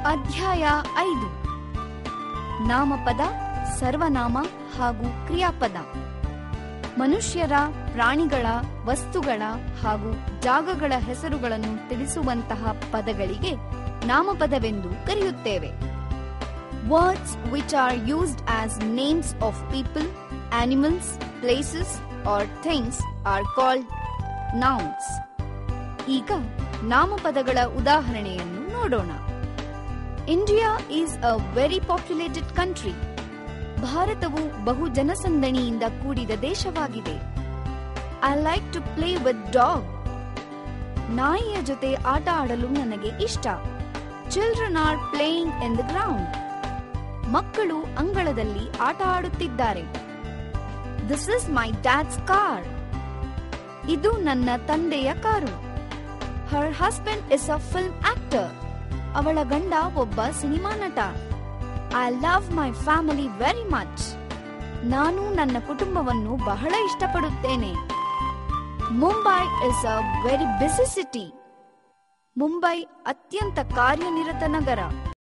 ಅಧ್ಯಾಯ ಐದು ನಾಮಪದ ಸರ್ವನಾಮ ಹಾಗೂ ಕ್ರಿಯಾಪದ ಮನುಷ್ಯರ ಪ್ರಾಣಿಗಳ ವಸ್ತುಗಳ ಹಾಗೂ ಜಾಗಗಳ ಹೆಸರುಗಳನ್ನು ತಿಳಿಸುವಂತಹ ಪದಗಳಿಗೆ ನಾಮಪದವೆಂದು ಕರೆಯುತ್ತೇವೆ words which are used as names of people animals places or things are called nouns ಈಗ ನಾಮಪದಗಳ ಉದಾಹರಣೆಯನ್ನು ನೋಡೋಣ India is a very populated country ಭಾರತವು ಬಹು ಜನಸಂದಣಿಯಿಂದ ಕೂಡಿದ ದೇಶವಾಗಿದೆ I like to play with dog ನಾಯಿಯ ಜೊತೆ ಆಟ ಆಡಲು ನನಗೆ ಇಷ್ಟ children are playing in the ground ಮಕ್ಕಳು ಅಂಗಳದಲ್ಲಿ ಆಟ ಆಡುತ್ತಿದ್ದಾರೆ this is my dad's car ಇದು ನನ್ನ ತಂದೆಯ ಕಾರು her husband is a film actor ಅವಳ ಗಂಡ ಒಬ್ಬ ಸಿನಿಮಾ ನಟ I love my family very much ನಾನು ನನ್ನ ಕುಟುಂಬವನ್ನು ಬಹಳ ಇಷ್ಟಪಡುತ್ತೇನೆ Mumbai is a very busy city Mumbai ಅತ್ಯಂತ ಕಾರ್ಯನಿರತ ನಗರ